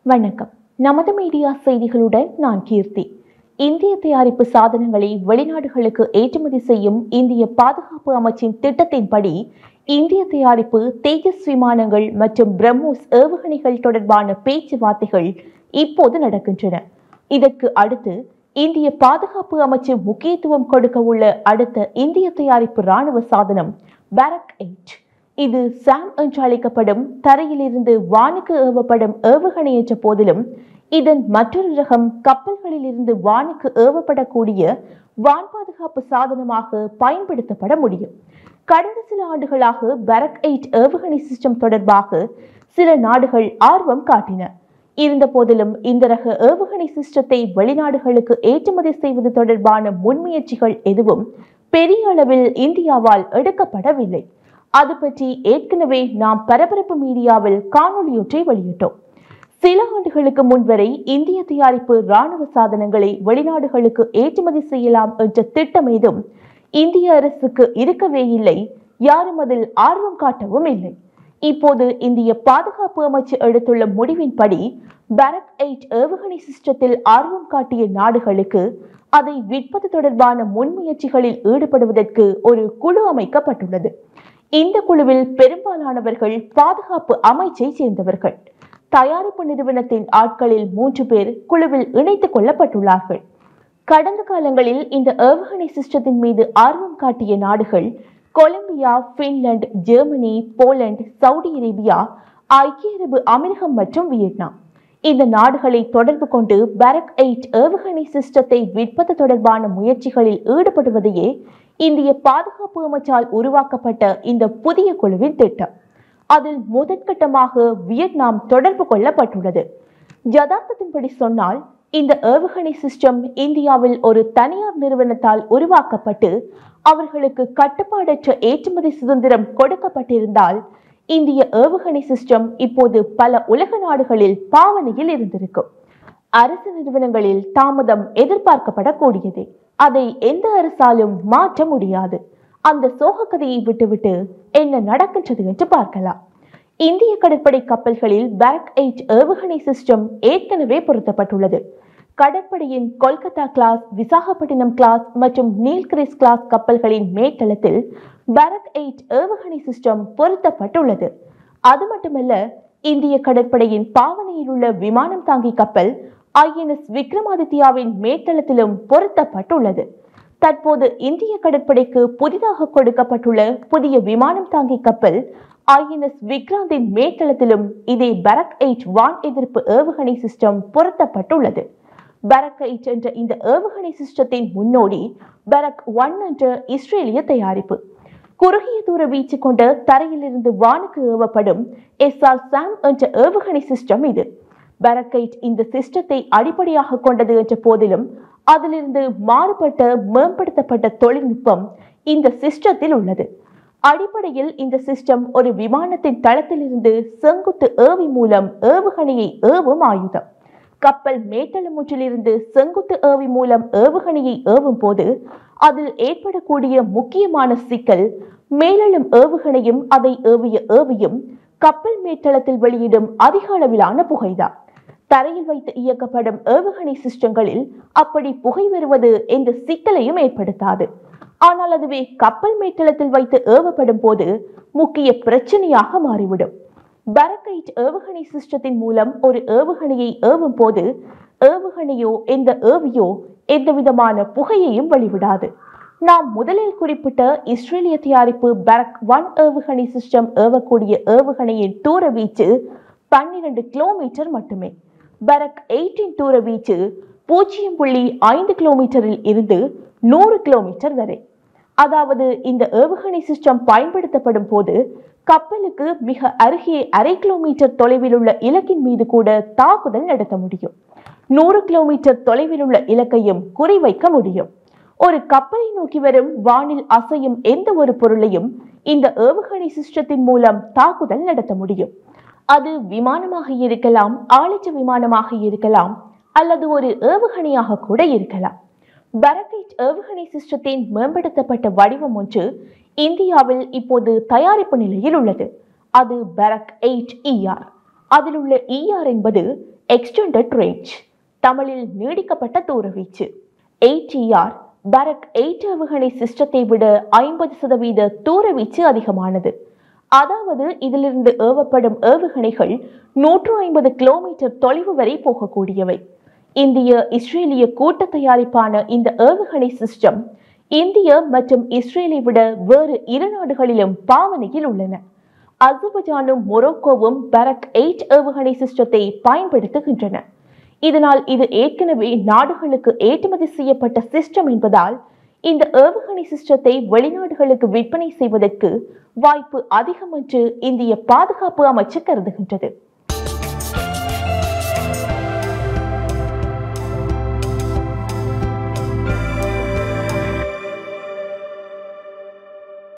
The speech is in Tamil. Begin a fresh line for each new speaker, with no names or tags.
வணக்கம் நமது மீடியா செய்திகளுடன் நான் கீர்த்தி இந்திய தயாரிப்பு சாதனங்களை வெளிநாடுகளுக்கு ஏற்றுமதி செய்யும் இந்திய பாதுகாப்பு அமைச்சின் திட்டத்தின்படி இந்திய தயாரிப்பு தேஜஸ் விமானங்கள் மற்றும் பிரம்மோஸ் ஏவுகணைகள் தொடர்பான பேச்சுவார்த்தைகள் இப்போது நடக்கின்றன இதற்கு அடுத்து இந்திய பாதுகாப்பு அமைச்சு முக்கியத்துவம் கொடுக்க உள்ள அடுத்த இந்திய தயாரிப்பு ராணுவ சாதனம் பேரக் எயிட் இது சாம் என்று அழைக்கப்படும் தரையிலிருந்து வானுக்கு ஏவப்படும் ஏவுகணை என்ற போதிலும் இதன் மற்றொரு ரகம் கப்பல்களில் இருந்து வானுக்கு ஏவப்படக்கூடிய வான் பாதுகாப்பு சாதனமாக பயன்படுத்தப்பட முடியும் கடந்த சில ஆண்டுகளாக பரக் எயிட் ஏவுகணை சிஸ்டம் தொடர்பாக சில நாடுகள் ஆர்வம் காட்டின இருந்த போதிலும் இந்த ரக ஏவுகணை சிஸ்டத்தை வெளிநாடுகளுக்கு ஏற்றுமதி செய்வது தொடர்பான முன்முயற்சிகள் எதுவும் பெரிய அளவில் இந்தியாவால் எடுக்கப்படவில்லை அது பற்றி ஏற்கனவே நாம் பரபரப்பு மீடியாவில் காணொளியொன்றை வெளியிட்டோம் சில ஆண்டுகளுக்கு முன்வரை இந்திய தயாரிப்பு ராணுவ சாதனங்களை வெளிநாடுகளுக்கு ஏற்றுமதி செய்யலாம் என்ற திட்டம் ஏதும் இந்திய அரசுக்கு இருக்கவே இல்லை யாரும் அதில் ஆர்வம் காட்டவும் இல்லை இப்போது இந்திய பாதுகாப்பு அமைச்சு எடுத்துள்ள முடிவின்படி பரக் எயிட் ஏவுகணை சிஸ்டத்தில் ஆர்வம் காட்டிய நாடுகளுக்கு அதை விற்பது தொடர்பான முன்முயற்சிகளில் ஈடுபடுவதற்கு ஒரு குழு அமைக்கப்பட்டுள்ளது இந்த குழுவில் பெரும்பாலானவர்கள் பாதுகாப்பு அமைச்சை சேர்ந்தவர்கள் தயாரிப்பு நிறுவனத்தின் ஆட்களில் மூன்று பேர் குழுவில் இணைத்துக் கொள்ளப்பட்டுள்ளார்கள் கடந்த காலங்களில் இந்த ஏவுகணை சிஸ்டத்தின் மீது ஆர்வம் காட்டிய நாடுகள் Colombia Finland Germany Poland Saudi Arabia ஐக்கிய அரபு அமீரகம் மற்றும் வியட்நாம் இந்த நாடுகளை தொடர்பு கொண்டு பரக் எயிட் ஏவுகணை சிஸ்டத்தை விற்பது தொடர்பான முயற்சிகளில் ஈடுபடுவதையே இந்திய பாதுகாப்பு அமைச்சால் உருவாக்கப்பட்ட இந்த புதிய குழுவின் திட்டம் அதில் முதற்கட்டமாக வியட்நாம் தொடர்பு கொள்ளப்பட்டுள்ளது யதார்த்தத்தின்படி சொன்னால் இந்த ஏவுகணை சிஸ்டம் இந்தியாவில் ஒரு தனியார் நிறுவனத்தால் உருவாக்கப்பட்டு அவர்களுக்கு கட்டுப்பாடற்ற ஏற்றுமதி சுதந்திரம் கொடுக்கப்பட்டிருந்தால் இந்திய ஏவுகணை சிஸ்டம் இப்போது பல உலக நாடுகளில் பாவனையில் இருந்திருக்கும் அரசு நிறுவனங்களில் தாமதம் எதிர்பார்க்கப்படக்கூடியதே அதை எந்த அரசாலும் மாற்ற முடியாது அந்த சோக கதையை விட்டுவிட்டு என்ன நடக்கின்றது என்று பார்க்கலாம் இந்திய கடற்படை கப்பல்களில் பேக் எயிட் ஏவுகணை சிஸ்டம் ஏற்கனவே பொருத்தப்பட்டுள்ளது கடற்படையின் கொல்கத்தா கிளாஸ் விசாகப்பட்டினம் கிளாஸ் மற்றும் நீல்கிரிஸ் கிளாஸ் கப்பல்களின் மேற்தளத்தில் பரக் எயிட் ஏவுகணை சிஸ்டம் பொருத்தப்பட்டுள்ளது அது மட்டுமல்ல இந்திய கடற்படையின் பாவனையில் உள்ள விமானம் தாங்கி கப்பல் ஐஎன்எஸ் விக்ரமாதித்யாவின் மேற்தளத்திலும் பொருத்தப்பட்டுள்ளது தற்போது இந்திய கடற்படைக்கு புதிதாக கொடுக்கப்பட்டுள்ள புதிய விமானம் தாங்கி கப்பல் ஐஎன்எஸ் விக்ராந்தின் மேற்தளத்திலும் இதே பரக் எயிட் வான் எதிர்ப்பு ஏவுகணை சிஸ்டம் பொருத்தப்பட்டுள்ளது பரக் எயிட் என்ற இந்த ஏவுகணை சிஸ்டத்தின் முன்னோடி பரக் ஒன் என்ற இஸ்ரேலிய தயாரிப்பு குறுகிய தூர வீச்சு கொண்ட தரையிலிருந்து வானுக்கு ஏவப்படும் எஸ் ஆர் சாம் என்ற ஏவுகணை சிஸ்டம் இது பரக்கைட் இந்த சிஸ்டத்தை அடிப்படையாக கொண்டது என்ற போதிலும் அதிலிருந்து மாறுபட்ட மேம்படுத்தப்பட்ட தொழில்நுட்பம் இந்த சிஸ்டத்தில் உள்ளது அடிப்படையில் இந்த சிஸ்டம் ஒரு விமானத்தின் தளத்திலிருந்து செங்குத்து ஏவி மூலம் ஏவுகணையை ஏவும் ஆயுதம் கப்பல் மேட்டளம் ஒன்றிலிருந்து செங்குத்து ஏவி மூலம் ஏவுகணையை ஏவும் போது அதில் ஏற்படக்கூடிய முக்கியமான சிக்கல் மேலெழும் ஏவுகணையும் அதை ஏவிய ஏவியும் கப்பல் மேட்டளத்தில் வெளியிடும் அதிக அளவிலான புகைதான் தரையில் வைத்து இயக்கப்படும் ஏவுகணை சிஸ்டங்களில் அப்படி புகை வருவது எந்த சிக்கலையும் ஏற்படுத்தாது ஆனால் அதுவே கப்பல் மேட்டளத்தில் வைத்து ஏவப்படும் போது முக்கிய பிரச்சனையாக மாறிவிடும் பரக்கைட் ஏவுகணை சிஸ்டத்தின் மூலம் ஒரு ஏவுகணையை ஏவும் போது ஏவுகணையோ எந்த ஏவியோ எந்த விதமான புகையையும் வெளிவிடாது நாம் முதலில் குறிப்பிட்ட இஸ்ரேலிய தயாரிப்பு பரக் ஒன் ஏவுகணை சிஸ்டம் ஏவக்கூடிய ஏவுகணையின் தூர வீச்சு பன்னிரண்டு கிலோமீட்டர் மட்டுமே பரக் எயிட்டின் தூர வீச்சு பூஜ்ஜியம் புள்ளி ஐந்து கிலோமீட்டரில் இருந்து நூறு கிலோமீட்டர் வரை அதாவது இந்த ஏவுகணை சிஸ்டம் பயன்படுத்தப்படும் போது கப்பலுக்கு மிக அருகே அரை கிலோமீட்டர் தொலைவில் உள்ள இலக்கின் மீது கூட தாக்குதல் நடத்த முடியும் நூறு கிலோமீட்டர் தொலைவில் உள்ள இலக்கையும் குறிவைக்க முடியும் ஒரு கப்பலை நோக்கி வரும் வானில் அசையும் எந்த ஒரு பொருளையும் இந்த ஏவுகணை சிஸ்டத்தின் மூலம் தாக்குதல் நடத்த முடியும் அது விமானமாக இருக்கலாம் ஆளிச்ச விமானமாக இருக்கலாம் அல்லது ஒரு ஏவுகணையாக கூட இருக்கலாம் பரக்கைட் ஏவுகணை சிஸ்டத்தின் மேம்படுத்தப்பட்ட வடிவம் ஒன்று இந்தியாவில் இப்போது தயாரிப்பு நிலையில் உள்ளது அது பரக் எயிட் இஆர் அதில் உள்ள இஆர் என்பது எக்ஸ்டெண்டட் ரேஞ்ச் தமிழில் நீடிக்கப்பட்ட தூரவீச்சு ஏடிஆர் பரக் எயிட் ஏவுகணை சிஸ்டத்தை விட ஐம்பது சதவீத தூரவீச்சு அதிகமானது அதாவது இதிலிருந்து ஏவப்படும் ஏவுகணைகள் நூற்று ஐம்பது கிலோமீட்டர் தொலைவு வரை போகக்கூடியவை இந்திய இஸ்ரேலிய கூட்டு தயாரிப்பான இந்த ஏவுகணை சிஸ்டம் இந்திய மற்றும் இஸ்ரேலை விட வேறு இரு நாடுகளிலும் பாவனையில் உள்ளன அசர்பஜானும் மொரோக்கோவும் பரக் எயிட் ஏவுகணை சிஸ்டத்தை பயன்படுத்துகின்றன இதனால் இது ஏற்கனவே நாடுகளுக்கு ஏற்றுமதி செய்யப்பட்ட சிஸ்டம் என்பதால் இந்த ஏவுகணை சிஸ்டத்தை வெளிநாடுகளுக்கு விற்பனை செய்வதற்கு வாய்ப்பு அதிகம் என்று இந்திய பாதுகாப்பு அமைச்சு கருதுகின்றது